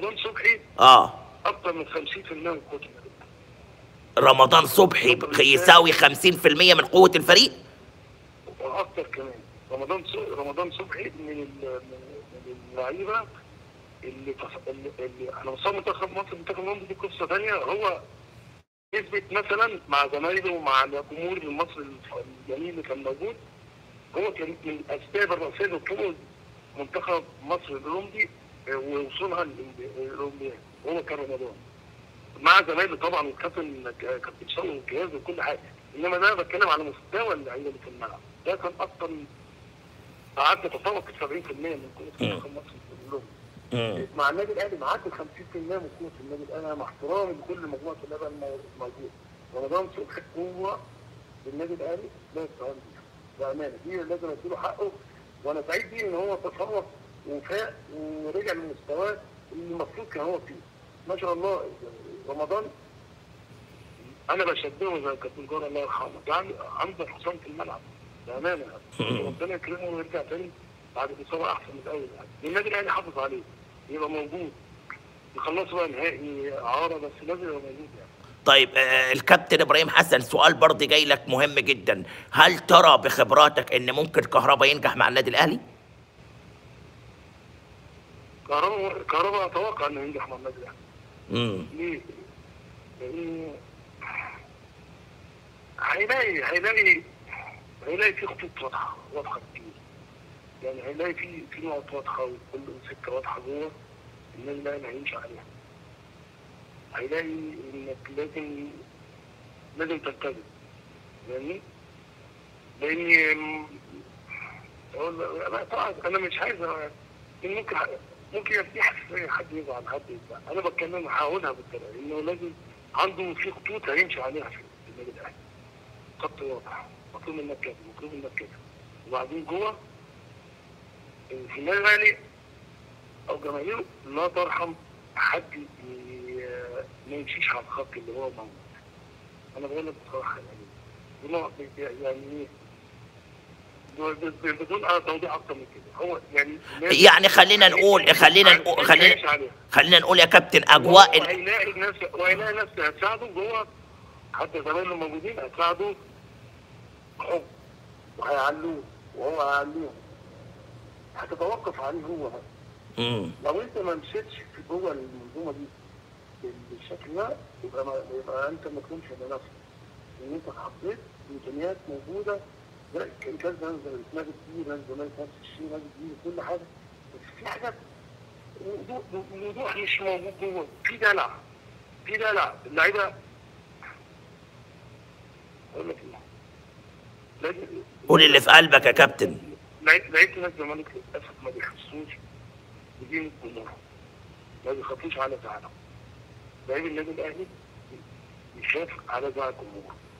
رمضان صبحي اه اكتر من 50% من قوه النادي رمضان صبحي يساوي 50% من قوه الفريق واكتر كمان رمضان ص- رمضان صبحي من ال- من من اللعيبه اللي تص- اللي, اللي انا مصاب منتخب مصر منتخب مصر دي قصه ثانيه هو يثبت مثلا مع زمايله ومع الجمهور المصري الف- الجميل اللي كان موجود هو كان من الاسباب الرئيسيه لطول منتخب مصر الاولمبي آه، ووصولها للأولمبي- للاولمبياد هو كان رمضان مع زمايله طبعا والكابتن كابتن شوقي والجهاز وكل حاجه انما انا بتكلم على مستوى اللعيبه اللي في الملعب ده كان اكتر من قعدت تتفوق 70% من قوه منتخب مصر كلهم مم. مع النادي الاهلي معدي 50% من قوه النادي الاهلي مع احترامي لكل مجموعه اللعيبه الموجوده رمضان صبحي قوه للنادي الاهلي لا يستهان بيها بامانه دي لازم اديله حقه وانا سعيد بيه ان هو تفوق وفاق ورجع لمستواه اللي المفروض كان هو فيه ما شاء الله رمضان انا بشبهه زي كابتن جوهر الله يرحمه يعني عنده حصان في الملعب بامانه ربنا يكرمه ويرجع تاني بعد الاصابه احسن من الاول يعني النادي الاهلي حافظ عليه يبقى موجود يخلصوا بقى نهائي اعاره بس لازم يبقى موجود يعني طيب آه، الكابتن ابراهيم حسن سؤال برضه جاي لك مهم جدا هل ترى بخبراتك ان ممكن كهربا ينجح مع النادي الاهلي كهرباء كهرباء اتوقع انه ينجح مع النادي الاهلي امم ليه؟ لان هيلاقي هيلاقي هيلاقي في خطوط واضحه واضحه كتير يعني هيلاقي في في نقط واضحه وكل سكه واضحه جوه النادي الاهلي هيمشي عليها هيلاقي انك لازم لازم تلتزم فاهمني؟ لان أقول- لا طبعا انا مش عايز أ- ممكن ممكن يبقى في حساسيه حد يزعل حد يزعل انا بتكلم هقولها بالطريقه انه لازم عنده في خطوط هيمشي عليها في النادي الاهلي خط واضح مطلوب منك كذا مطلوب منك كذا وبعدين جوه في النادي الاهلي او جماهيره لا ترحم حد ي- ما يمشيش على الخط اللي هو موجود انا بقول لك بصراحه يعني دي نوع- يعني ايه بدون أي توضيح اكتر من كده هو يعني يعني خلينا نقول خلينا نقول خلينا خلينا نقول يا كابتن اجواء ال- وهيلاقي ناس وهيلاقي ناس هتساعده جوه حتى زمايله الموجودين هتساعده حب وهيعلوه وهو هيعليهم هتتوقف عليه هو بقى مم. لو انت ما مشيتش في جوه المنظومه دي بالشكل ده يبقى ما يبقى انت ما تلومش على نفسك ان انت اتحطيت امكانيات موجوده لا كان كان نازل نادي كبير نادي زمالك نفس الشيء نادي كبير كل حاجه بس في حاجات وضوح وضوح مش موجود جوه في دلع في دلع اللعيبه اقول لك ايه لازم قول اللي في قلبك يا كابتن لعيبه لعيبه نادي الزمالك للاسف ما بيحسوش بدين الجمهور ما بيخافوش على زعلهم لعيب النادي الاهلي بيخاف على زعل الجمهور